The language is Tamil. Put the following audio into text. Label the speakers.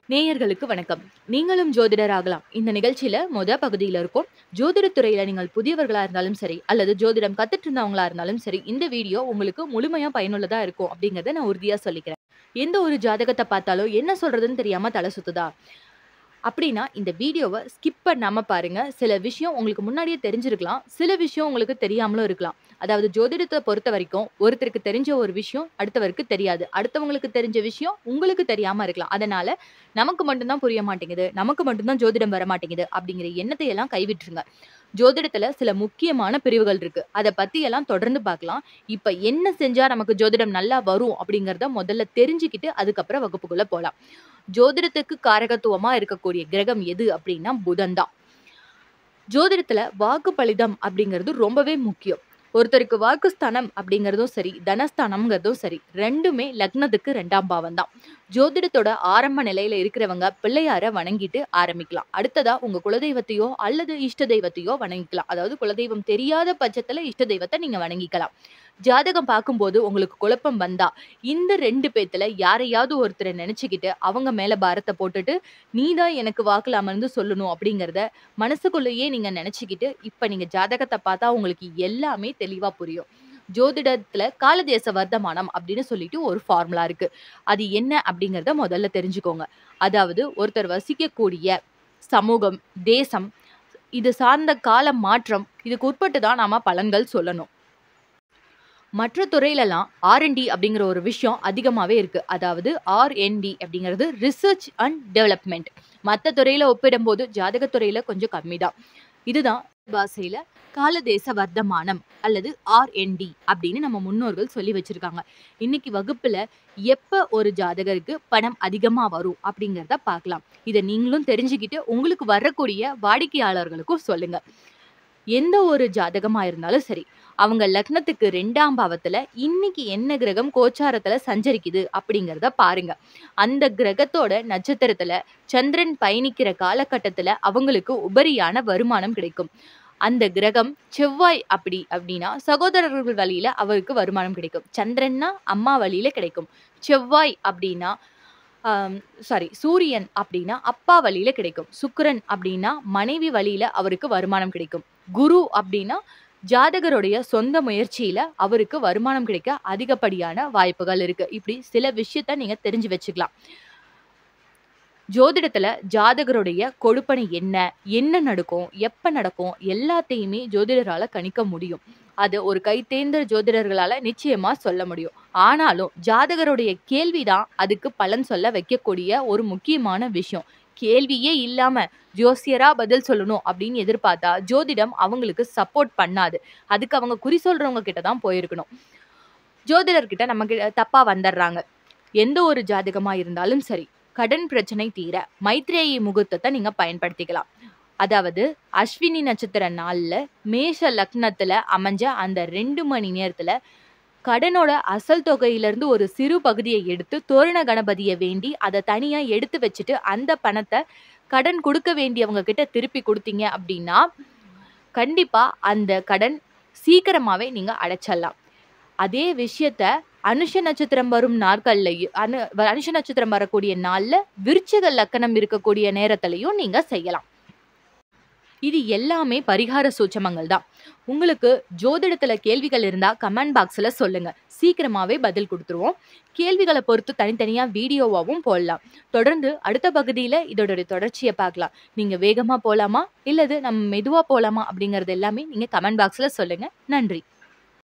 Speaker 1: நேயர்களுக்கு வணக்கம் நீங்களும் ஜோதிடர் ஆகலாம் இந்த நிகழ்ச்சியில முத பகுதியில இருக்கும் ஜோதிடத் துறையில நீங்கள் புதியவர்களா இருந்தாலும் சரி அல்லது ஜோதிடம் கத்துட்டு இருந்தவங்களா இருந்தாலும் சரி இந்த வீடியோ உங்களுக்கு முழுமையா பயனுள்ளதா இருக்கும் அப்படிங்கறத நான் உறுதியா சொல்லிக்கிறேன் எந்த ஒரு ஜாதகத்தை பார்த்தாலும் என்ன சொல்றதுன்னு தெரியாம தலை சுத்துதா அப்படின்னா இந்த வீடியோவை ஸ்கிப் பண்ணாம பாருங்க சில விஷயம் உங்களுக்கு முன்னாடியே தெரிஞ்சிருக்கலாம் சில விஷயம் உங்களுக்கு தெரியாமலும் இருக்கலாம் அதாவது ஜோதிடத்தை பொறுத்த வரைக்கும் ஒருத்தருக்கு தெரிஞ்ச ஒரு விஷயம் அடுத்தவருக்கு தெரியாது அடுத்தவங்களுக்கு தெரிஞ்ச விஷயம் உங்களுக்கு தெரியாம இருக்கலாம் அதனால நமக்கு மட்டும்தான் புரிய மாட்டேங்குது நமக்கு மட்டும்தான் ஜோதிடம் வர மாட்டேங்குது அப்படிங்கிற எண்ணத்தை எல்லாம் கைவிட்டுருங்க ஜோதிடத்துல சில முக்கியமான பிரிவுகள் இருக்கு அதை பத்தி எல்லாம் தொடர்ந்து பார்க்கலாம் இப்ப என்ன செஞ்சா நமக்கு ஜோதிடம் நல்லா வரும் அப்படிங்கறத முதல்ல தெரிஞ்சுக்கிட்டு அதுக்கப்புறம் வகுப்புக்குள்ள போலாம் ஜோதிடத்துக்கு காரகத்துவமா இருக்கக்கூடிய கிரகம் எது அப்படின்னா புதன் தான் ஜோதிடத்துல வாக்கு பலிதம் அப்படிங்கிறது ரொம்பவே முக்கியம் ஒருத்தருக்கு வாக்குஸ்தானம் அப்படிங்கிறதும் சரி தனஸ்தானம்ங்கிறதும் சரி ரெண்டுமே லக்னத்துக்கு ரெண்டாம் பாவம் தான் ஜோதிடத்தோட ஆரம்ப நிலையில இருக்கிறவங்க பிள்ளையார வணங்கிட்டு ஆரம்பிக்கலாம் அடுத்ததா உங்க குலதெய்வத்தையோ அல்லது இஷ்ட தெய்வத்தையோ வணங்கிக்கலாம் அதாவது குலதெய்வம் தெரியாத பட்சத்துல இஷ்ட தெய்வத்தை நீங்க வணங்கிக்கலாம் ஜாதகம் பார்க்கும்போது உங்களுக்கு குழப்பம் வந்தா இந்த ரெண்டு பேத்துல யாரையாவது ஒருத்தரை நினைச்சுக்கிட்டு அவங்க மேல பாரத்தை போட்டுட்டு நீ தான் எனக்கு வாக்குல அமர்ந்து சொல்லணும் அப்படிங்கிறத மனசுக்குள்ளேயே நீங்க நினைச்சுக்கிட்டு இப்ப நீங்க ஜாதகத்தை பார்த்தா உங்களுக்கு எல்லாமே தெளிவா புரியும் ஜோதிடத்துல காலதேச வர்த்தமானம் அப்படின்னு சொல்லிட்டு ஒரு ஃபார்முலா இருக்கு அது என்ன அப்படிங்கறத முதல்ல தெரிஞ்சுக்கோங்க அதாவது ஒருத்தர் வசிக்கக்கூடிய சமூகம் தேசம் இது சார்ந்த கால மாற்றம் இதுக்கு உட்பட்டு தான் நாம பலன்கள் சொல்லணும் மற்ற துறையிலலாம் ஆர்என்டி அப்படிங்கிற ஒரு விஷயம் அதிகமாகவே இருக்கு அதாவது ஆர்என்டி அப்படிங்கிறது ரிசர்ச் அண்ட் டெவலப்மெண்ட் மற்ற துறையில ஒப்பிடும்போது ஜாதகத்துறையில கொஞ்சம் கம்மி தான் இதுதான் பாஷையில காலதேச வர்த்தமானம் அல்லது ஆர்என்டி அப்படின்னு நம்ம முன்னோர்கள் சொல்லி வச்சிருக்காங்க இன்னைக்கு வகுப்புல எப்ப ஒரு ஜாதகருக்கு பணம் அதிகமா வரும் அப்படிங்கிறத பார்க்கலாம் இதை நீங்களும் தெரிஞ்சுக்கிட்டு உங்களுக்கு வரக்கூடிய வாடிக்கையாளர்களுக்கும் சொல்லுங்க எந்த ஒரு ஜாதகமா இருந்தாலும் சரி அவங்க லக்னத்துக்கு ரெண்டாம் பாவத்துல இன்னைக்கு என்ன கிரகம் கோச்சாரத்துல சஞ்சரிக்குது அப்படிங்கிறத பாருங்க அந்த கிரகத்தோட நட்சத்திரத்துல சந்திரன் பயணிக்கிற காலகட்டத்துல அவங்களுக்கு உபரியான வருமானம் கிடைக்கும் அந்த கிரகம் செவ்வாய் அப்படி அப்படின்னா சகோதரர்கள் வழியில அவருக்கு வருமானம் கிடைக்கும் சந்திரன்னா அம்மா வழியில கிடைக்கும் செவ்வாய் அப்படின்னா சாரி சூரியன் அப்படின்னா அப்பா வழியில கிடைக்கும் சுக்கிரன் அப்படின்னா மனைவி வழியில அவருக்கு வருமானம் கிடைக்கும் குரு அப்படின்னா ஜாதகருடைய சொந்த முயற்சியில அவருக்கு வருமானம் கிடைக்க அதிகப்படியான வாய்ப்புகள் இருக்கு இப்படி சில விஷயத்த நீங்க தெரிஞ்சு வச்சுக்கலாம் ஜோதிடத்துல ஜாதகருடைய கொடுப்பனை என்ன என்ன நடக்கும் எப்ப நடக்கும் எல்லாத்தையுமே ஜோதிடரால கணிக்க முடியும் அது ஒரு கைத்தேர்ந்த ஜோதிடர்களால நிச்சயமா சொல்ல முடியும் ஆனாலும் ஜாதகருடைய கேள்விதான் அதுக்கு பலன் சொல்ல வைக்கக்கூடிய ஒரு முக்கியமான விஷயம் கேள்வியே இல்லாம ஜோசியரா பதில் சொல்லணும் அப்படின்னு எதிர்பார்த்தா ஜோதிடம் அவங்களுக்கு சப்போர்ட் பண்ணாது அதுக்கு அவங்க குறி சொல்றவங்க கிட்ட தான் போயிருக்கணும் ஜோதிடர்கிட்ட நமக்கு தப்பா வந்துடுறாங்க எந்த ஒரு ஜாதகமா இருந்தாலும் சரி கடன் பிரச்சனை தீர மைத்ரேயி முகூர்த்தத்தை நீங்க பயன்படுத்திக்கலாம் அதாவது அஸ்வினி நட்சத்திர நாள்ல மேஷ லக்னத்துல அமைஞ்ச அந்த ரெண்டு மணி நேரத்துல கடனோட அசல் தொகையிலிருந்து ஒரு சிறு பகுதியை எடுத்து தோரண கணபதியை வேண்டி அதை தனியா எடுத்து வச்சுட்டு அந்த பணத்தை கடன் கொடுக்க வேண்டியவங்க கிட்ட திருப்பி கொடுத்தீங்க அப்படின்னா கண்டிப்பா அந்த கடன் சீக்கிரமாவே நீங்க அடைச்சிடலாம் அதே விஷயத்த அனுஷ நட்சத்திரம் வரும் நாட்கள்லையும் அனு அனுஷ நட்சத்திரம் வரக்கூடிய நாள்ல விருச்சிக லக்கணம் இருக்கக்கூடிய நேரத்திலையும் நீங்க செய்யலாம் இது எல்லாமே பரிகார சூச்சமங்கள் தான் உங்களுக்கு ஜோதிடத்துல கேள்விகள் இருந்தா கமெண்ட் பாக்ஸ்ல சொல்லுங்க சீக்கிரமாவே பதில் கொடுத்துருவோம் கேள்விகளை பொறுத்து தனித்தனியா வீடியோவாவும் போடலாம் தொடர்ந்து அடுத்த பகுதியில இதோட தொடர்ச்சியை பார்க்கலாம் நீங்க வேகமா போலாமா இல்லது நம்ம மெதுவா போலாமா அப்படிங்கறது எல்லாமே நீங்க கமெண்ட் பாக்ஸ்ல சொல்லுங்க நன்றி